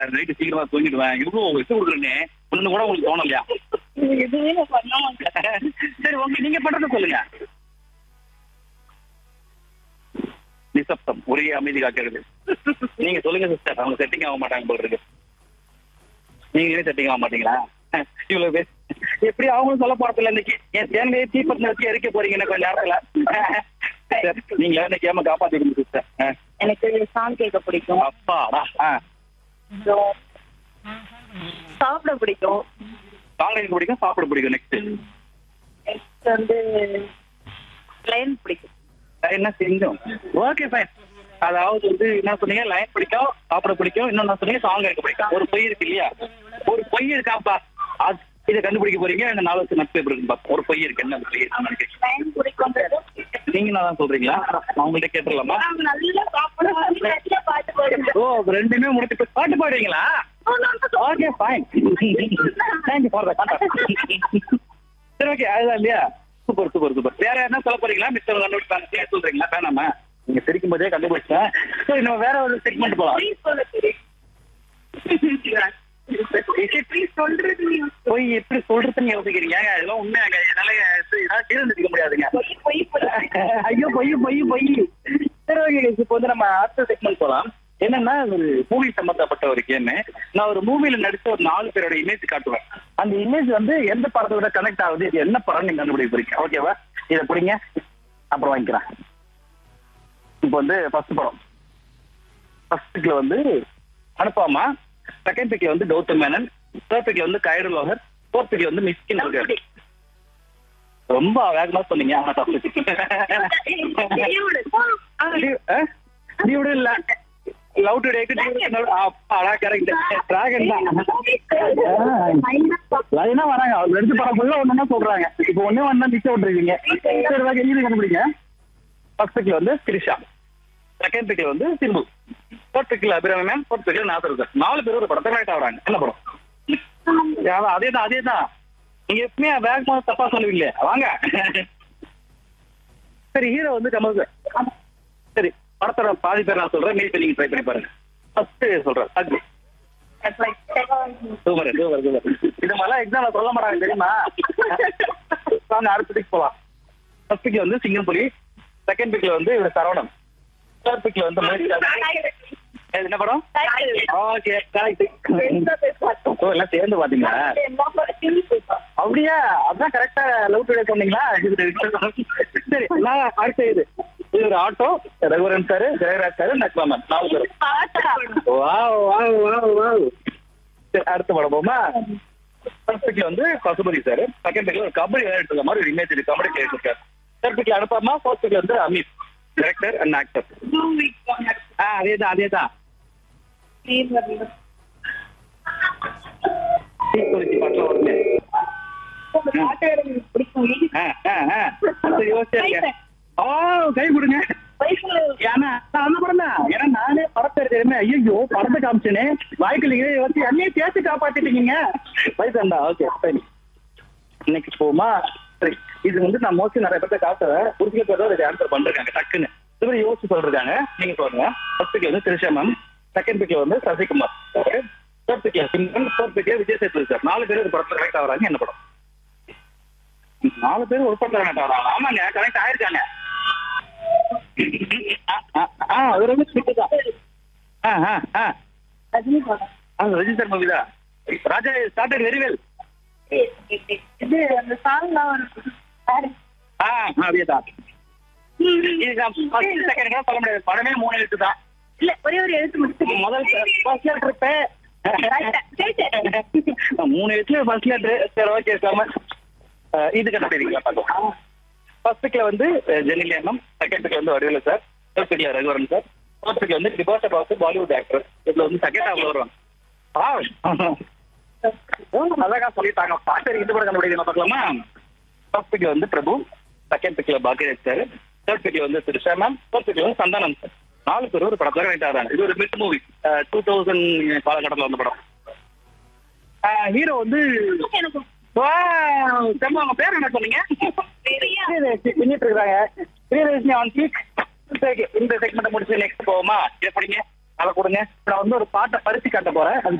Night சீக்கிரமா தூங்கிடுவேன் இவ்வளவு விட்டு கொடுக்குறேன்னு ஒண்ணு கூட உங்களுக்கு தோணலையா எதுவுமே நான் பண்ண மாட்டேன் சரி ஓகே நீங்க பண்றத சொல்லுங்க நிசப்தம் ஒரே அமைதி காக்கிறது நீங்க சொல்லுங்க சிஸ்டர் அவங்க செட்டிங் ஆக மாட்டாங்க போல இருக்கு நீங்களே செட்டிங் ஆக மாட்டீங்களா இவ்வளவு பேர் எப்படி அவங்களும் சொல்ல போறதில்ல இன்னைக்கு என் தேனிலே தீப்பத்தி வச்சு எரிக்க போறீங்க இன்னும் கொஞ்ச நேரத்துல சரி, நீங்களா இன்னைக்கு ஏமா காப்பாத்திக்கணும் சிஸ்டர் எனக்கு சாங் கேட்க பிடிக்கும் அப்பாடா அப்புறம் சாப்பிட பிடிக்கும் சாங் எனக்கு பிடிக்கும் சாப்பிட பிடிக்கும் நெக்ஸ்ட் நெக்ஸ்ட் வந்து லைன் பிடிக்கும் என்ன செஞ்சோம் ஓகே ஃபைன் அதாவது வந்து என்ன சொன்னீங்க லைன் பிடிக்கும் சாப்பிட பிடிக்கும் இன்னொன்னு சொன்னீங்க சாங் இருக்க பிடிக்கும் ஒரு பொய் இருக்கு இல்லையா ஒரு பொய் இருக்காப்பா அது இதை கண்டுபிடிக்க போறீங்க இந்த நாலு வருஷம் நட்பு எப்படி இருக்குப்பா ஒரு பொய் இருக்கு என்ன அந்த பொய் இருக்குன்னு நினைக்கிறீங்க லைன் பிடிக்கும்ன்றது நீங்க தான் சொல்றீங்களா நான் உங்கள்ட்ட கேட்டுடலாமா நாங்க நல்லா சாப்பிடுவோம் நல்லா பாட்டு பாடுவோம் ஓ அப்ப ரெண்டுமே முடிச்சு பாட்டு பாடுவீங்களா okay fine thank you for the சரி ஓகே அதுதான் இல்லையா சூப்பர் சூப்பர் சூப்பர் வேற என்ன சொல்ல போறீங்களா மிஸ்டர் கண்டுபிடிச்சாங்க பேர் சொல்றீங்களா வேணாமா நீங்க சிரிக்கும் போதே கண்டுபிடிச்சேன் ஸோ இன்னும் வேற ஒரு செக்மெண்ட் போலாம் சொல்றது போய் எப்படி சொல்றதுன்னு யோசிக்கிறீங்க இதெல்லாம் உண்மையாங்க என்னால இதெல்லாம் தீர்ந்துக்க முடியாதுங்க பொய் பொய் ஐயோ பொய் பொய் பொய் சரி ஓகே இப்போ வந்து நம்ம அடுத்த செக்மெண்ட் போலாம் என்னன்னா ஒரு மூவி சம்பந்தப்பட்ட ஒரு கேம் நான் ஒரு மூவில நடிச்ச ஒரு நாலு பேரோட இமேஜ் காட்டுவேன் அந்த இமேஜ் வந்து எந்த படத்தோட கனெக்ட் ஆகுது இது என்ன படம் நீங்க கண்டுபிடிக்க போறீங்க ஓகேவா இதை பிடிங்க அப்புறம் வாங்கிக்கிறேன் இப்போ வந்து ஃபர்ஸ்ட் படம் ஃபர்ஸ்ட் பிக்ல வந்து அனுப்பாமா செகண்ட் பிக்ல வந்து கௌதம் மேனன் தேர்ட் பிக்ல வந்து கைடு லோகர் ஃபோர்த் பிக்ல வந்து மிஸ்கின் இருக்காரு ரொம்ப வேகமா சொன்னீங்க ஆனா தப்பு டியூடு இல்ல லவ் டுடேக்கு அடா கரெக்ட் டிராகன் தான் லைனா வராங்க அவங்க ரெண்டு படம் ஃபுல்லா ஒண்ணு சொல்றாங்க இப்போ ஒண்ணே ஒண்ணா நிக்க விட்டுருக்கீங்க சரி ஓகே இது கண்டுபிடிங்க ஃபர்ஸ்ட் பிக்ல வந்து திரிஷா செகண்ட் பிக்ல வந்து சிம்பு ஃபோர்த் பிக்ல அபிராமி மேம் ஃபோர்த் பிக்ல நாசர் சார் நாலு பேர் ஒரு படத்தை கரெக்ட் ஆகுறாங்க என்ன படம் அதே தான் அதே தான் நீங்க எப்பவுமே வேகமா தப்பா சொல்லுவீங்களே வாங்க சரி ஹீரோ வந்து கமல் சார் சரி படத்தோட பாதி பேர் நான் சொல்றேன் மீதி நீங்க ட்ரை பண்ணி பாருங்க ஃபர்ஸ்ட் சொல்றேன் அக்னி சூப்பர் சூப்பர் சூப்பர் இது மாதிரிலாம் எக்ஸாம்ல சொல்ல மாட்டாங்க தெரியுமா வாங்க அடுத்த பிக் போலாம் ஃபர்ஸ்ட் பிக்ல வந்து சிங்கம்புலி செகண்ட் பிக்ல வந்து இவர் சரவணன் தேர்ட் பிக்ல வந்து மகேஷ் இது என்ன படம் ஓகே கரெக்ட் ஓ எல்லாம் சேர்ந்து பாத்தீங்களா அப்படியா அதான் கரெக்டா லவ் டுடே சொன்னீங்களா சரி நான் அடுத்த இது இது ஒரு auto Raghuvaran sir Jayaraj sir நக்வாமன் நாலு பேரும் வாவ் வாவ் வாவ் வாவ் சரி அடுத்த படம் போமா ஃபர்ஸ்ட் பிக்ல வந்து பசுபதி சார் செகண்ட் பிக்ல ஒரு கபடி விளையாட்டு இருக்க மாதிரி ஒரு இமேஜ் இருக்கு கபடி பிளேயர் இருக்காரு தேர்ட் பிக்ல அனுப்பாமா ஃபோர்த் பிக்ல வந்து அமீத் டைரக்டர் அண்ட் ஆக்டர் ஆ அதேதான் அதேதான் தீக்குளிச்சி பாட்டுல வருமே ஆ, ஆ, ஆ. சரி, யோசிச்சிருங்க. ஓ கை கொடுங்க ஏன்னா நான் அந்த படம் தான் ஏன்னா நானே படத்தை தெரியுமே ஐயோ படத்தை காமிச்சேனே வாய்க்குள்ளீங்க வச்சு என்னையும் சேர்த்து காப்பாத்திட்டீங்க வயசாண்டா ஓகே சரி இன்னைக்கு போமா சரி இது வந்து நான் மோஸ்ட்லி நிறைய பேர்த்த காட்டுறேன் ஒரு சில பேர் தான் ஆன்சர் பண்றாங்க டக்குன்னு இது யோசிச்சு சொல்றாங்க நீங்க சொல்லுங்க ஃபர்ஸ்ட் பிக்ல வந்து திரிஷா மேம் செகண்ட் பிக்ல வந்து சசிகுமார் தேர்ட் பிக்ல சிங்கன் ஃபோர்த் பிக்ல விஜய் சேதுபதி சார் நாலு பேர் ஒரு படத்துல கனெக்ட் ஆகுறாங்க என்ன படம் நாலு பேர் ஒரு படத்துல கனெக்ட் ஆகுறாங்க ஆமாங்க கனெக்ட் ஆயிருக்காங்க ஆ, ஆ, ஆ அது ரொம்ப ஸ்பிட்டு தான் ஆ ஆ ஆ ஆ ரஜினி சார் மூவி தான் ராஜா ஸ்டார்டட் வெரி வெல் இது அந்த சாங் தான் ஆ அதே தான் இது ஃபர்ஸ்ட் செகண்ட் சொல்ல முடியாது படமே மூணு எழுத்து தான் இல்ல ஒரே ஒரு எழுத்து முடிச்சு முதல் ஃபர்ஸ்ட் லெட்டர் இப்ப மூணு எழுத்துல ஃபர்ஸ்ட் லெட்டர் சரி ஓகே சார் இது கண்டுபிடிக்கிறீங்களா பார்க்கலாம் ஃபர்ஸ்ட் பிக்ல வந்து ஜெனிலியா மேம் செகண்ட் பிக்ல வந்து வடிவேலு சார் தேர்ட் பிக்ல ரகுவரன் சார் ஃபோர்த் பிக்ல வந்து டிபார்ட் பாஸ் பாலிவுட் ஆக்டர் இதுல வந்து செகண்ட் ஹாஃப்ல வருவாங்க அழகா சொல்லிட்டாங்க பாட்டு இது கூட கண்டுபிடிக்கணும் பார்க்கலாமா ஃபர்ஸ்ட் பிக்ல வந்து பிரபு செகண்ட் பிக்ல பாக்கியராஜ் சார் தேர்ட் பிக்ல வந்து திரிஷா மேம் ஃபோர்த் பிக்ல வந்து சந்தானம் சார் நாலு பேர் ஒரு படத்துல கனெக்ட் ஆகிறாங்க இது ஒரு மிட் மூவி டூ தௌசண்ட் காலகட்டத்தில் வந்த படம் ஹீரோ வந்து Wow, செம்ம, உங்க பேர் என்ன சொன்னீங்க பிரியதர்ஷினி பின்னிட்டு இருக்காங்க பிரியதர்ஷினி ஆன் பீக் இந்த செக்மெண்ட் முடிச்சு நெக்ஸ்ட் போவோமா எப்படிங்க அதை கொடுங்க இப்ப நான் வந்து ஒரு பாட்டை பரிசு காட்ட போறேன் அது